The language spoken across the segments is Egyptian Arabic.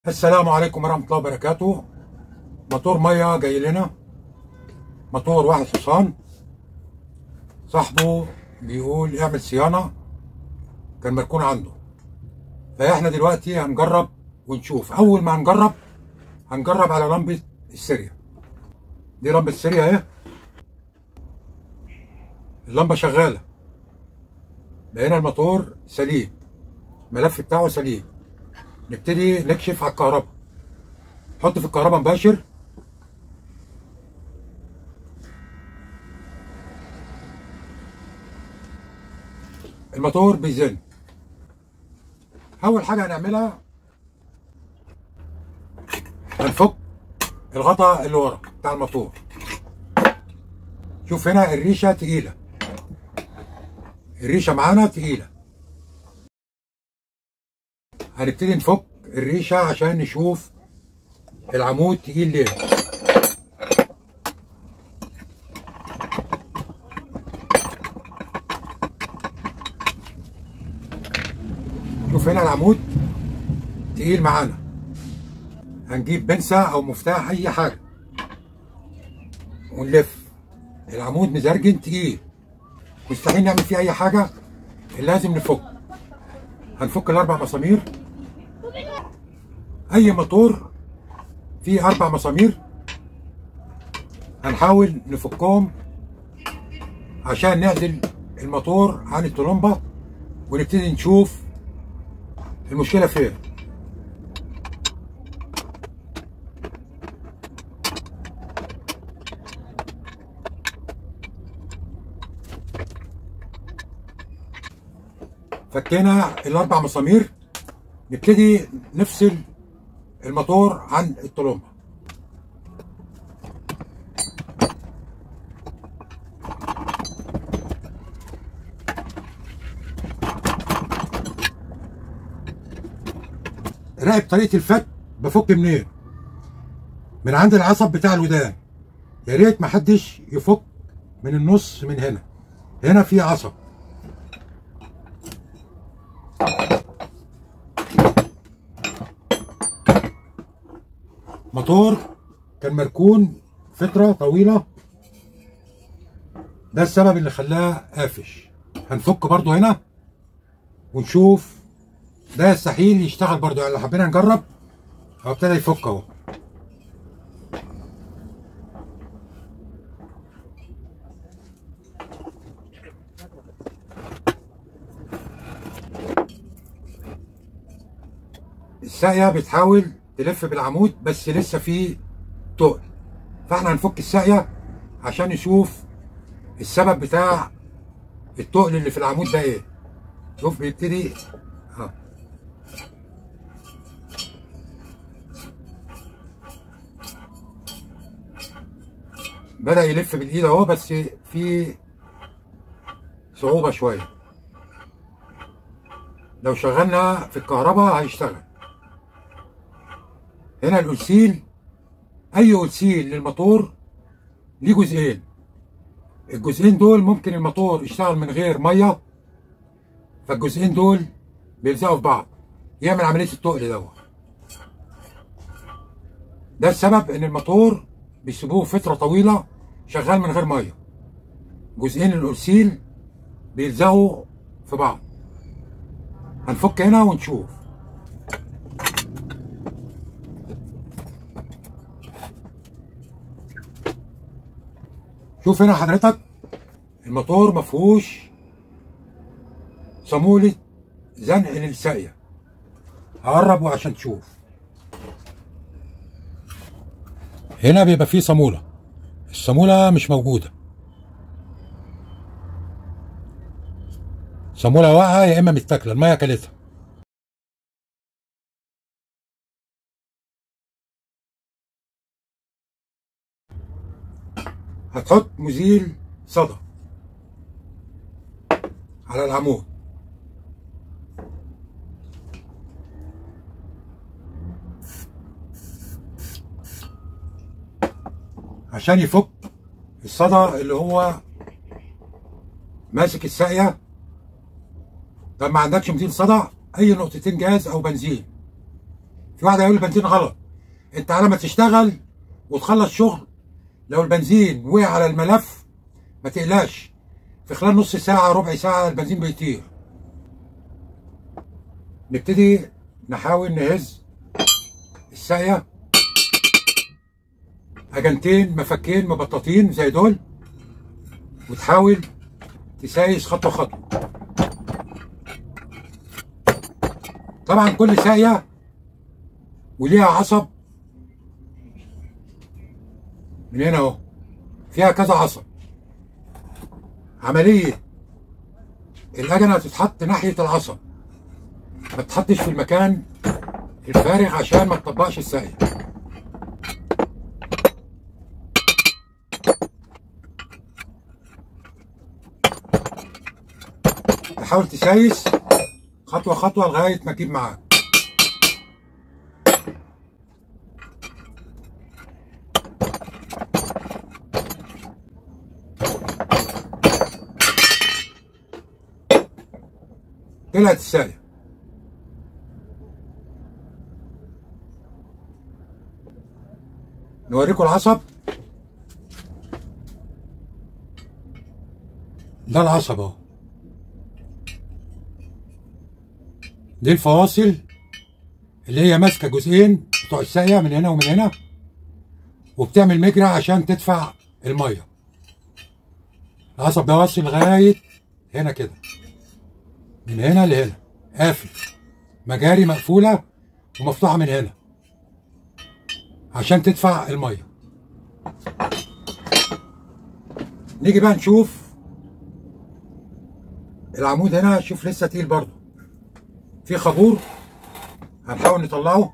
السلام عليكم ورحمة الله وبركاته موتور مية جاي لنا موتور واحد حصان صاحبه بيقول اعمل صيانة كان مركون عنده فاحنا دلوقتي هنجرب ونشوف اول ما هنجرب هنجرب على لمبة السيريا دي لمبة السيريا اهي اللمبة شغالة لقينا الموتور سليم الملف بتاعه سليم نبتدي نكشف على الكهرباء نحط في الكهرباء مباشر الموتور بيزن اول حاجه هنعملها هنفك الغطاء اللي ورا بتاع الموتور شوف هنا الريشه تقيله الريشه معانا تقيله هنبتدي نفك الريشه عشان نشوف العمود تقيل ليه شوف هنا العمود تقيل معانا هنجيب بنسة او مفتاح اي حاجة ونلف العمود مزرجن تقيل مستحيل نعمل فيه اي حاجة لازم نفك هنفك الاربع مسامير اي موتور فيه اربع مسامير هنحاول نفكهم عشان نعزل الموتور عن الطلمبة ونبتدي نشوف المشكلة فين فكينا الاربع مسامير نبتدي نفصل الموتور عن الطلمبه راقب طريقه الفك بفك منين من عند العصب بتاع الودان يا ريت محدش يفك من النص من هنا هنا في عصب موتور كان مركون فترة طويلة ده السبب اللي خلاه قافش هنفك برضو هنا ونشوف ده يستحيل يشتغل برضو يعني لو حبينا نجرب هو ابتدى يفك اهو الساقية بتحاول تلف بالعمود بس لسه في تقل فاحنا هنفك الساقية عشان نشوف السبب بتاع التقل اللي في العمود ده ايه شوف بيبتدي ها بدأ يلف بالإيد اهو بس في صعوبة شوية لو شغلنا في الكهرباء هيشتغل هنا الألسيل أي ألسيل للموتور ليه جزئين الجزئين دول ممكن الموتور يشتغل من غير مية فالجزئين دول بيلزقوا في بعض يعمل عملية التقل دوت ده السبب إن الموتور بيسيبوه فترة طويلة شغال من غير مية جزئين الألسيل بيلزقوا في بعض هنفك هنا ونشوف شوف هنا حضرتك الموتور مفهوش صامولة زنق للساقية هقرب عشان تشوف هنا بيبقى فيه صامولة الصامولة مش موجودة صامولة واقعة يا إما متاكلة المية كلتها هتحط مزيل صدى على العمود عشان يفك الصدى اللي هو ماسك الساقية طب ما عندكش مزيل صدى اي نقطتين جاز او بنزين في واحد هيقول البنزين غلط انت على ما تشتغل وتخلص شغل لو البنزين وقع على الملف ما تقلقش في خلال نص ساعة ربع ساعة البنزين بيطير نبتدي نحاول نهز الساقية أجنتين مفكين مبططين زي دول وتحاول تسايس خطوة خطوة طبعا كل ساقية وليها عصب من هنا اهو فيها كذا عصب عملية الأجنة تتحط ناحية العصب ما تتحطش في المكان الفارغ عشان ما تطبقش الساقية تحاول تسايس خطوة خطوة لغاية ما تجيب معاك طلعت الساقية نوريكم العصب ده العصب اهو دي الفواصل اللي هي ماسكه جزئين بتوع الساقيه من هنا ومن هنا وبتعمل مجرى عشان تدفع الميه العصب ده واصل لغايه هنا كده من هنا لهنا قافل مجاري مقفوله ومفتوحه من هنا عشان تدفع الميه نيجي بقى نشوف العمود هنا شوف لسه تقيل برضه في خابور هنحاول نطلعه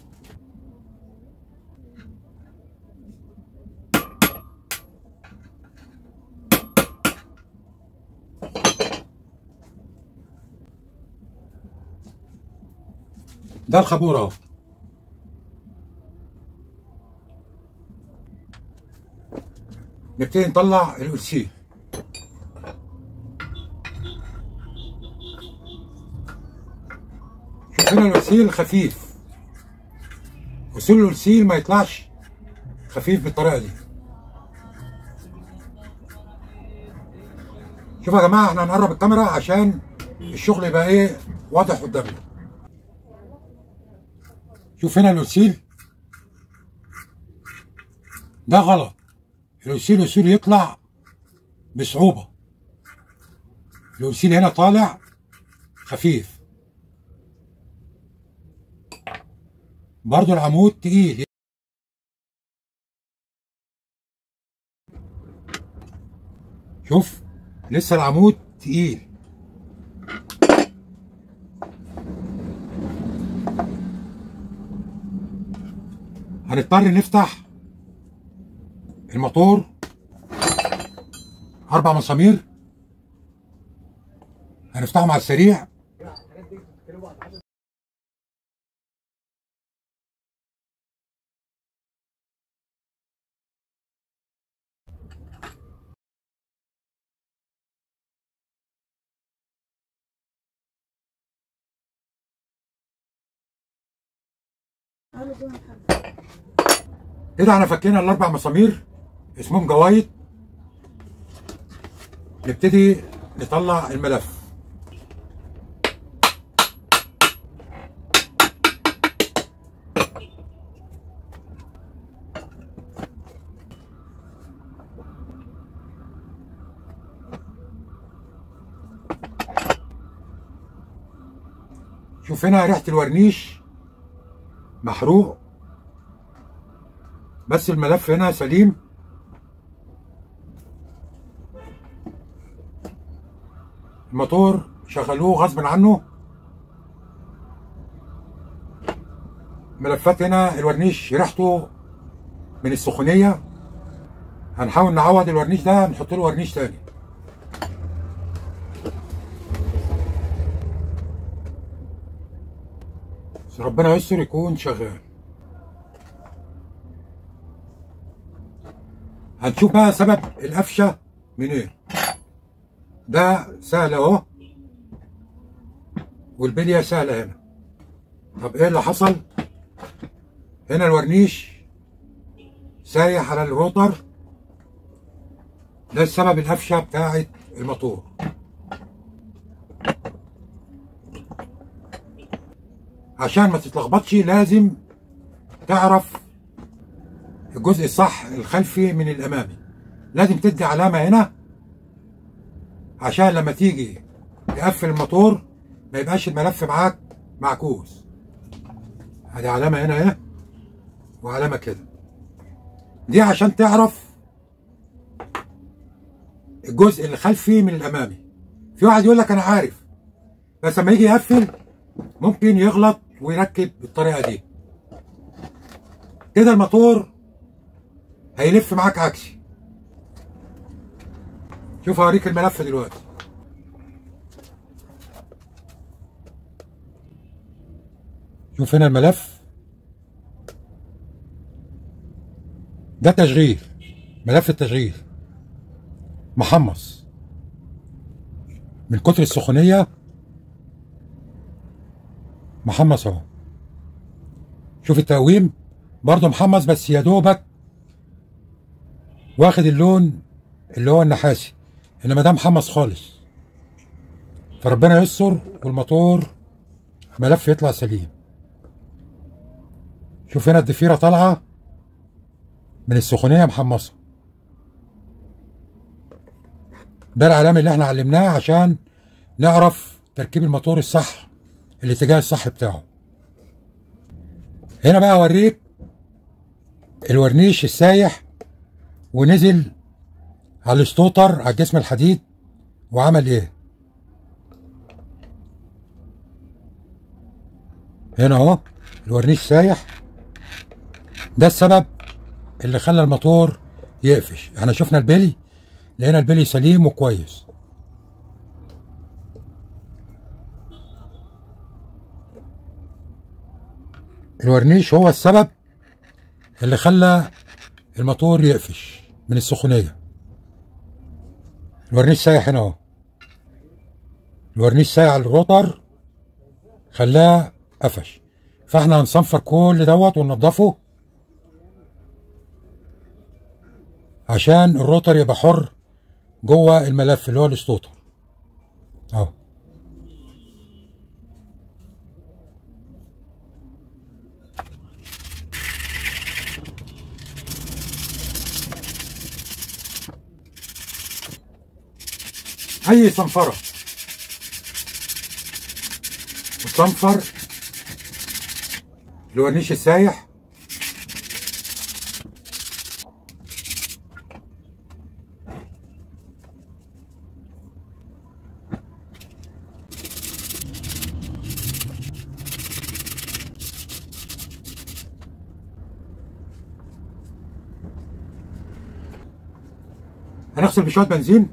ده الخابور اهو نبتدي نطلع الألسيه شوف هنا الألسيل خفيف أصول الألسيل ما يطلعش خفيف بالطريقة دي شوفوا يا جماعة احنا هنقرب الكاميرا عشان الشغل يبقى ايه واضح قدامنا شوف هنا الألسيل ده غلط الألسيل أصول يطلع بصعوبة الألسيل هنا طالع خفيف برضو العمود تقيل شوف لسه العمود تقيل هنضطر نفتح الموتور اربع مسامير هنفتحهم على السريع كده احنا فكينا الاربع مسامير اسمهم جوايد نبتدي نطلع الملف شوف هنا ريحة الورنيش محروق بس الملف هنا سليم الموتور شغلوه غصب عنه ملفات هنا الورنيش ريحته من السخونية هنحاول نعوض الورنيش ده نحط له ورنيش تاني بس ربنا يستر يكون شغال هنشوف بقى سبب القفشه منين ده سهل اهو والبليه سهله هنا طب ايه اللي حصل هنا الورنيش سايح على الروتر ده السبب القفشه بتاعت الموتور عشان ما تتلخبطش لازم تعرف الجزء الصح الخلفي من الامامي لازم تدي علامه هنا عشان لما تيجي تقفل الموتور ما يبقاش الملف معاك معكوس ادي علامه هنا اهي وعلامه كده دي عشان تعرف الجزء الخلفي من الامامي في واحد يقول لك انا عارف بس لما يجي يقفل ممكن يغلط ويركب بالطريقه دي كده الموتور هيلف معاك عكسي شوف هوريك الملف دلوقتي شوف هنا الملف ده تشغيل ملف التشغيل محمص من كتر السخونية محمص اهو شوف التقويم برضه محمص بس يا دوبك واخد اللون اللي هو النحاسي انما ده محمص خالص فربنا يستر والموتور ملف يطلع سليم شوف هنا الضفيرة طالعة من السخونية محمصة ده العلامة اللي احنا علمناه عشان نعرف تركيب الموتور الصح الاتجاه الصح بتاعه هنا بقى اوريك الورنيش السايح ونزل على الستوتر على الجسم الحديد وعمل ايه هنا اهو الورنيش سايح ده السبب اللي خلى الموتور يقفش احنا شفنا البلي لقينا البلي سليم وكويس الورنيش هو السبب اللي خلى الموتور يقفش من السخونيه الورنيش سايح هنا اهو الورنيش سايح على الروتر خلاه قفش فاحنا هنصنفر كل دوت وننضفه عشان الروتر يبقى حر جوه الملف اللي هو الاسطوتر اهو اي صنفره وصنفر الورنيش السايح هنغسل بشويه بنزين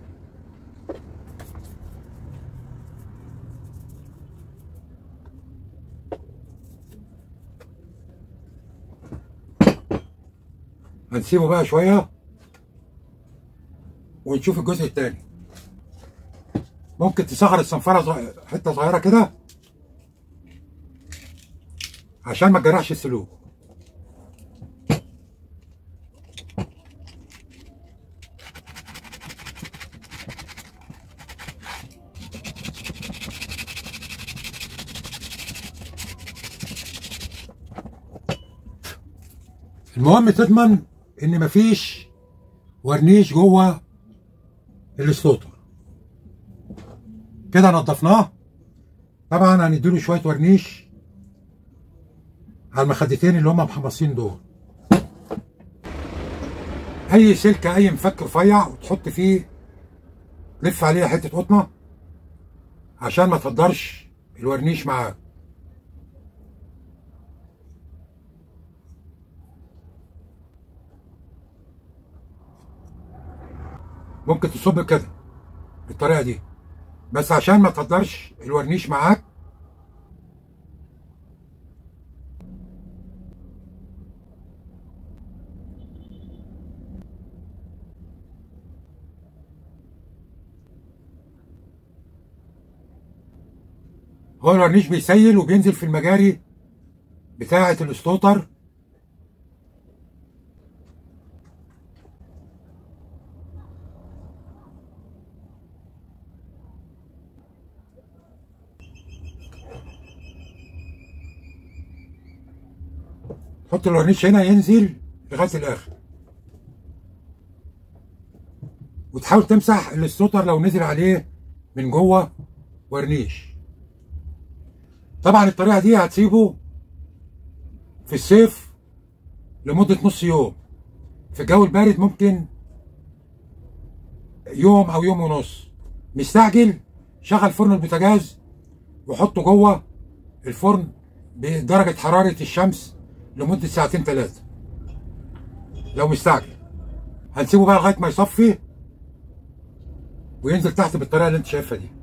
هنسيبه بقى شويه ونشوف الجزء التاني ممكن تصغر الصنفره صغ- حته صغيره كده عشان ما تجرحش السلوك المهم تضمن ان مفيش ورنيش جوه الاسطوطه كده نضفناه طبعا هنديله شويه ورنيش على المخدتين اللي هم محمصين دول اي سلكه اي مفك رفيع وتحط فيه تلف عليها حته قطنه عشان ما تقدرش الورنيش معاك ممكن تصب كده بالطريقه دي بس عشان ما تقدرش الورنيش معاك هو الورنيش بيسيل وبينزل في المجاري بتاعة الاسطوتر حط الورنيش هنا ينزل لغايه الاخر وتحاول تمسح الستوتر لو نزل عليه من جوه ورنيش طبعا الطريقه دي هتسيبه في الصيف لمده نص يوم في الجو البارد ممكن يوم او يوم ونص مستعجل شغل فرن البوتاجاز وحطه جوه الفرن بدرجه حراره الشمس لمده ساعتين ثلاثه لو مستعجل هنسيبه بقى لغايه ما يصفي وينزل تحت بالطريقه اللي انت شايفها دي